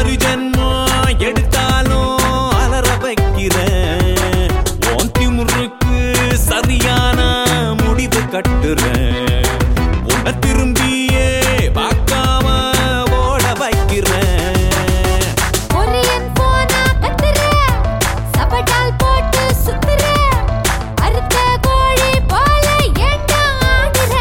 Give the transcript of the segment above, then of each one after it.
அடிமறு ஜன்மம் எடுத்தாலும் அலற வைக்கிறேன் உன் திமுருக்கு சரியான முடிவு கட்டுறேன் உன்னை திரும்பியே பார்க்காம ஓட வைக்கிறேன் கொரியன் போனா கத்துற சபடால் போட்டு சுத்துற அறுத்த கோழி போல ஏண்டா ஆடுற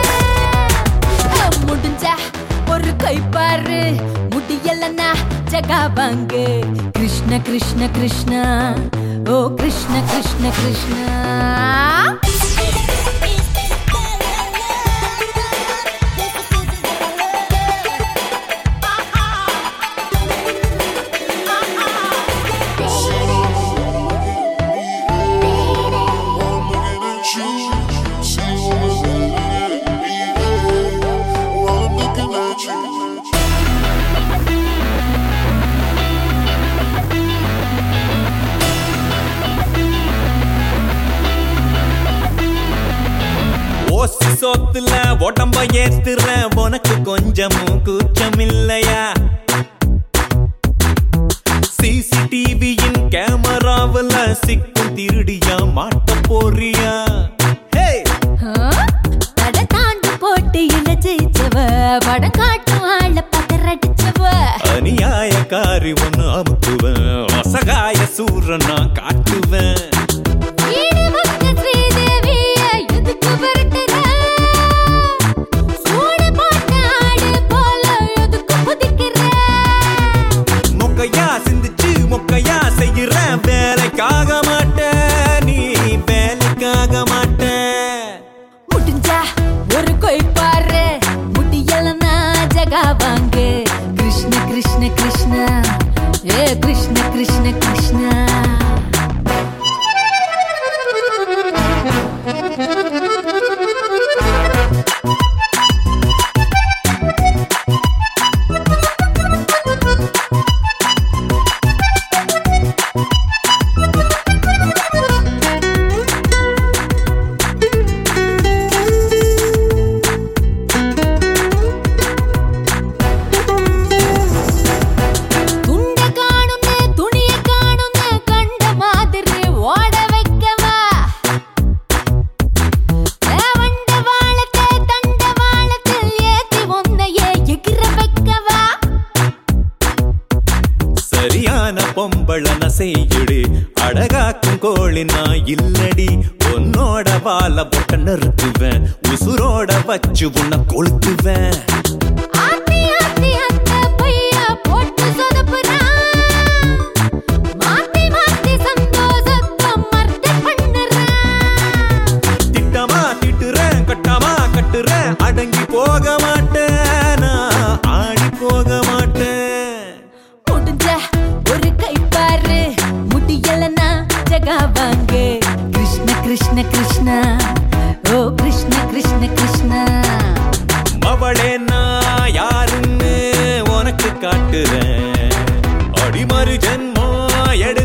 முடிஞ்சா ஒரு கை பாரு முடியலன்னா ஜகா வாங்கு கிருஷ்ண கிருஷ்ண கிருஷ்ணா ஓ கிருஷ்ண கிருஷ்ண கிருஷ்ணா ஓசி சோத்துல உடம்ப ஏத்துற உனக்கு கொஞ்சமும் கூச்சம் இல்லையா சிசிடிவியின் கேமராவுல சிக்கும் திருடியா மாட்ட போறியா ஹே தட தாண்டு போட்டு இல ஜெயிச்சவ படம் காட்டும் ஆள பக்கரடிச்சவ அநியாயக்காரி ஒன்னு அமுக்குவேன் அசகாய சூரனா காட்டுவேன் வீடு பக்க ஸ்ரீதேவிய எதுக்கு விரட்டுற சூடு போட்ட ஆடு போல எதுக்கு குதிக்கிற மொக்கையா சிந்திச்சு மொக்கையா செய்யற வேலைக்காக மாட்டேன் நீ வேலைக்காக மாட்டேன் முடிஞ்சா ஒரு கொய் பாரு முடியலன்னா ஜகா வாங்கு கிருஷ்ண கிருஷ்ண கிருஷ்ணா ஏ கிருஷ்ண கிருஷ்ண கிருஷ்ணா துண்ட காணும்னு துணிய காணும்னு கண்ட மாதிரி ஓட வைக்கவா தேவண்ட வாழத்தை தண்ட வாழத்தில் ஏத்தி ஒன்னையே எகிர வைக்கவா சரியான பொம்பளன செய்யுடு அழகாக்கும் கோழி நான் இல்லடி உன்னோட வாழ பொட்ட நறுக்குவேன் உசுரோட வச்சு உன்னை கொளுத்துவேன் ஆத்தி ஆத்தி அத்த பையா போட்டு சொதப்புறான் மாத்தி மாத்தி சந்தோஷத்தை மர்த்த பண்ணுறான் திட்டமா திட்டுறேன் கட்டமா கட்டுறேன் அடங்கி போக மாட்டேன் நான் ஆடி போக மாட்டேன் முடிஞ்ச ஒரு கை பாரு முடியலனா ஜகா வாங்கு கிருஷ்ண கிருஷ்ண கிருஷ்ணா ஓ கிருஷ்ண கிருஷ்ண கிருஷ்ணா அவளே நான் யாருன்னு உனக்கு காட்டுறேன் அடிமறு ஜென்மம் எடு